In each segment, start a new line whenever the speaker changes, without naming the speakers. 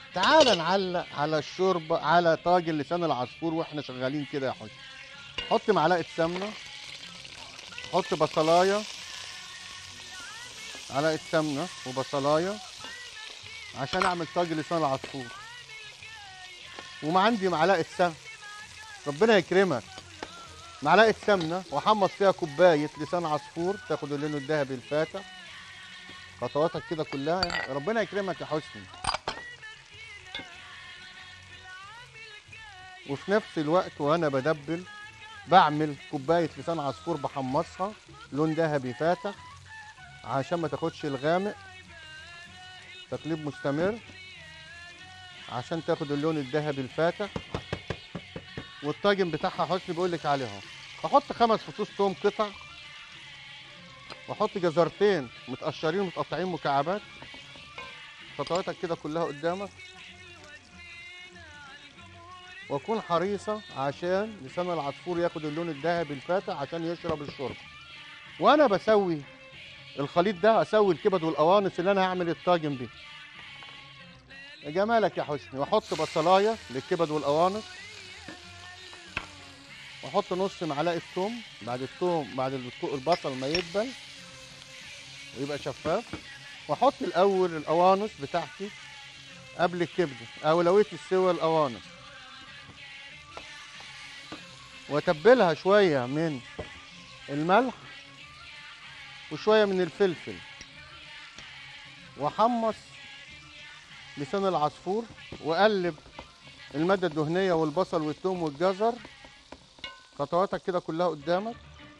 تعال نعلق على الشوربه على طاجن لسان العصفور واحنا شغالين كده يا حسن حط معلقه سمنه حط بصلايه معلقه سمنه وبصلايه عشان اعمل طاجن لسان العصفور وما عندي معلقه سمنه ربنا يكرمك معلقه سمنه واحمص فيها كوبايه لسان عصفور تاخد اللون الذهبي الفاتح خطواتك كده كلها ربنا يكرمك يا حسني وفي نفس الوقت وانا بدبل بعمل كوبايه لسان عصفور بحمصها لون ذهبي فاتح عشان ما تاخدش الغامق تقليب مستمر عشان تاخد اللون الذهبي الفاتح والطاجن بتاعها حسني بقول لك عليه اهو بحط خمس فصوص توم قطع واحط جزرتين متقشرين ومتقطعين مكعبات خطواتك كده كلها قدامك واكون حريصه عشان لسان العصفور ياخد اللون الذهبي الفاتح عشان يشرب الشرب وانا بسوي الخليط ده اسوي الكبد والقوانص اللي انا هعمل الطاجن بيه يا جمالك يا حسني واحط بصلايه للكبد والقوانص واحط نص معلقه ثوم بعد الثوم بعد البط- البصل ما يدبل ويبقى شفاف واحط الاول القوانص بتاعتي قبل الكبده اولويه السوى القوانص واتبلها شويه من الملح وشويه من الفلفل واحمص لسان العصفور واقلب الماده الدهنيه والبصل والثوم والجزر خطواتك كده كلها قدامك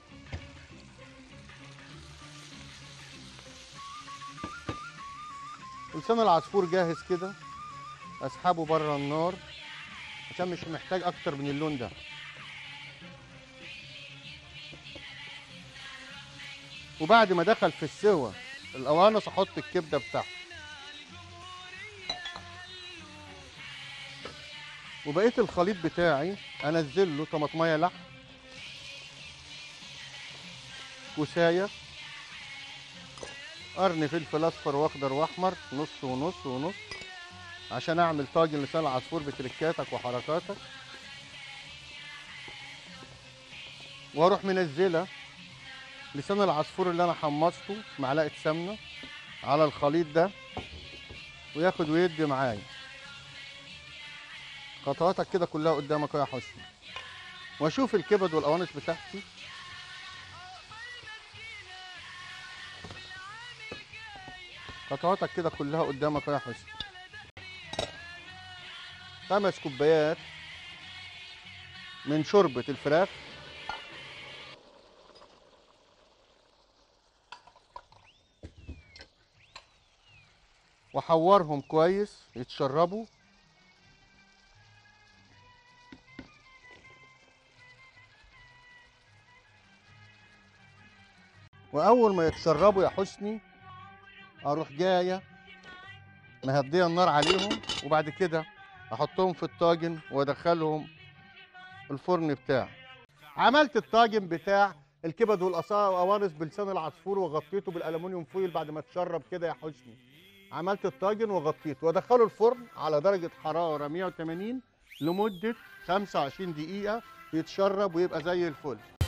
لسان العصفور جاهز كده اسحبه بره النار عشان مش محتاج اكتر من اللون ده وبعد ما دخل في السوا القوانص احط الكبده بتاعته وبقيه الخليط بتاعي انزل له طماطميه لحم كوسايه قرن فلفل اصفر واخضر واحمر نص ونص ونص عشان اعمل طاجن لسان العصفور بتركاتك وحركاتك واروح منزله لسان العصفور اللي انا حمصته معلقه سمنه على الخليط ده وياخد ويدي معايا خطواتك كده كلها قدامك أهو يا حسني واشوف الكبد والقوانص بتاعتي خطواتك كده كلها قدامك أهو يا حسني خمس كوبايات من شوربة الفراخ واحورهم كويس يتشربوا واول ما يتشربوا يا حسني اروح جايه مهديه النار عليهم وبعد كده احطهم في الطاجن وادخلهم الفرن بتاعي عملت الطاجن بتاع الكبد والقوانص بلسان العصفور وغطيته بالالومنيوم فويل بعد ما اتشرب كده يا حسني عملت الطاجن وغطيته وادخله الفرن على درجه حراره 180 لمده 25 دقيقه يتشرب ويبقى زي الفل